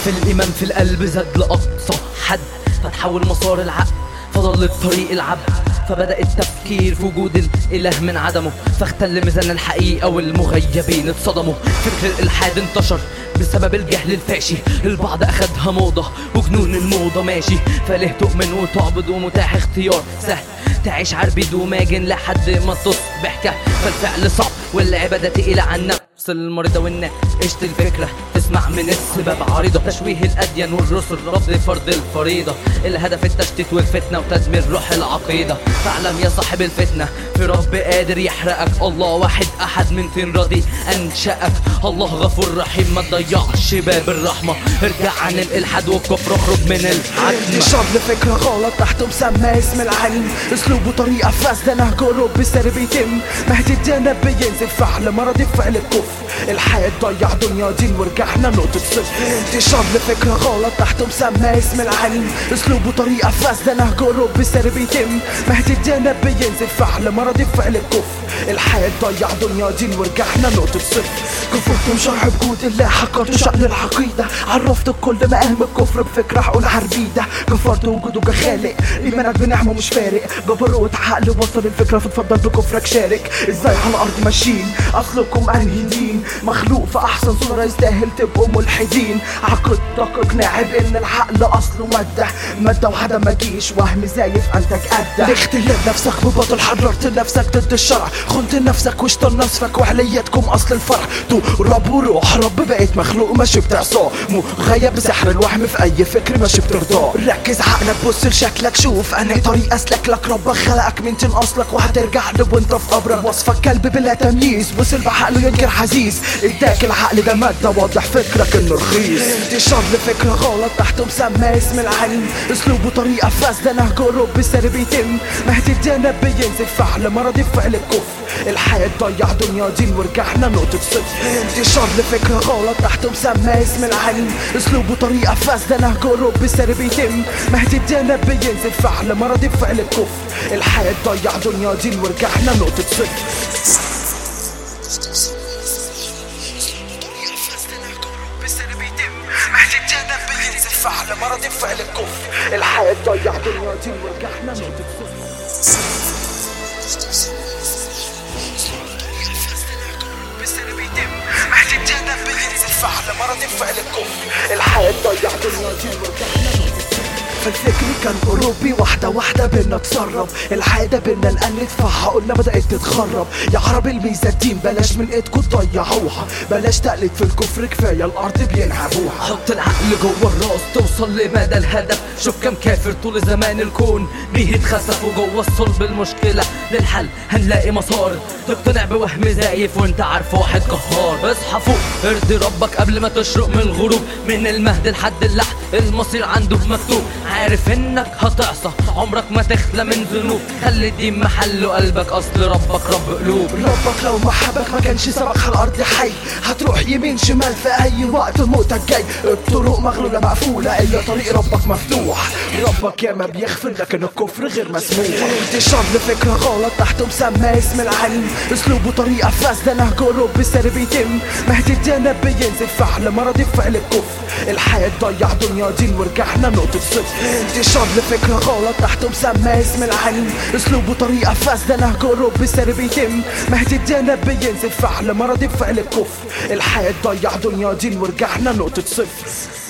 ضعف الإيمان في القلب زاد لأقصى حد فتحول مسار العقل فضل الطريق العبد فبدأ التفكير في وجود الإله من عدمه فاختل ميزان الحقيقة والمغيبين اتصدموا فكر الإلحاد انتشر بسبب الجهل الفاشي البعض أخدها موضة وجنون الموضة ماشي فليه تؤمن وتعبد ومتاح اختيار سهل تعيش عربيد وماجن لحد ما تصبح كهف فالفعل صعب والعبادة تقيلة عن نفس المرضى والناس قشت الفكرة تسمع من السباب عريضة تشويه الأديان والرسل رفض فرض الفريضة الهدف التشتيت والفتنة وتدمير روح العقيدة فاعلم يا صاحب الفتنة في رب قادر يحرقك الله واحد أحد من تين راضي أنشأك الله غفور رحيم ما تضيعش باب الرحمة ارجع عن الإلحاد والكفر اخرج من العتمة انتشار لفكرة غلط تحت مسمى اسم العلم اسلوب وطريقة فاسدة نهج اوروبي سر بيتم مهدي الديانة بينزل فعل مرضي فعل الكفر الحياة تضيع دنيا دين ورجعنا نقطة صفر انتشار لفكرة غلط تحت مسمى اسم العلم اسلوب وطريقة فاسدة نهج اوروبي سر بيتم مهدي الديانة بينزل فعل مرضي فعل الكفر الحياة تضيع دنيا دين ورجعنا نقطة صفر كفرتم شرح بجود الله حقرتوا شأن العقيدة عرفتوا كل مقام الكفر بفكرة حقول عربيدة كفرت وجوده كخالق ايمانك بنعمة مش فارق جبروت عقل وصل الفكرة فتفضل بكفرك شارك ازاي على الارض ماشيين اصلكم انهي دين مخلوق في احسن صورة يستاهل تبقوا ملحدين عقدتك اقناعي بان العقل اصله مادة مادة وحدة ما جيش وهم زايف انتج ادى اختلال نفسك ببطل حررت نفسك ضد الشرع خنت نفسك واشتر نصفك وعليتكم اصل الفرع تو رب وروح رب بقيت مخلوق ماشي بتعصاه مغيب بسحر الوهم في اي فكر ماشي بترضاه ركز عقلك بص لشكلك شوف انهي طريق اسلك لك ربك خلقك من تين اصلك وهترجع له وانت في قبرك وصفك كلب بلا تمييز وصل بعقله ينكر حزيز اداك العقل ده مادة واضح فكرك انه رخيص انتشار لفكرة غلط تحت مسمى اسم العلم اسلوب وطريقة فاسدة نهج اوروبي سر بيتم مهدي الديانة بينزل فعل مرضي فعل الكفر الحياة تضيع دنيا دين ورجعنا نقطة صفر انتشار لفكرة غلط تحت مسمى اسم العلم اسلوب وطريقة فاسدة نهج اوروبي سر بيتم مهدي الديانة بينزل فعل مرضي فعل الكفر الحياة تضيع دنيا دين ورجعنا نقطة صفر مهدي الديانة بينزل فعل مرضي فعل الكفر الحياة تضيع دنيا دين ورجعنا نقطة صفر مهدي الديانة بينزل فعل مرضي فعل الكفر الحياة تضيع دنيا دين ورجعنا فالفكر كان اوروبي واحدة واحدة بينا تسرب العادة بينا نقلد فهقولنا بدأت تتخرب يا عرب الميزة الدين بلاش من ايدكم تضيعوها بلاش تقلد في الكفر كفاية الارض بينهبوها حط العقل جوه الراس توصل لمدى الهدف شوف كم كافر طول زمان الكون بيه اتخسف وجوه الصلب المشكلة للحل هنلاقي مسار تقتنع بوهم زايف وانت عارف واحد قهار اصحى فوق ارضي ربك قبل ما تشرق من الغروب من المهد لحد اللحد المصير عنده مكتوب عارف انك هتعصى عمرك ما تخلى من ذنوب خلي الدين محله قلبك اصل ربك رب قلوب ربك لو محبك ما كانش سبق على الارض حي هتروح يمين شمال في اي وقت موتك جاي الطرق مغلولة مقفولة الا طريق ربك مفتوح ربك ياما بيغفر لكن الكفر غير مسموح انتشار لفكرة غلط تحت مسمى اسم العلم اسلوب وطريقة فاسدة نهج اوروبي سر بيتم مهدي الديانة بينزل فعل مرضي فعل الكفر الحياة تضيع دنيا دين ورجعنا نقطة صفر انتشار لفكرة غلط تحت مسمى اسم العلم اسلوب وطريقة فاسدة نهج اوروبي سر بيتم مهدي الديانة بينزل فعل مرضي فعل الكفر الحياة تضيع دنيا دين ورجعنا نقطة صفر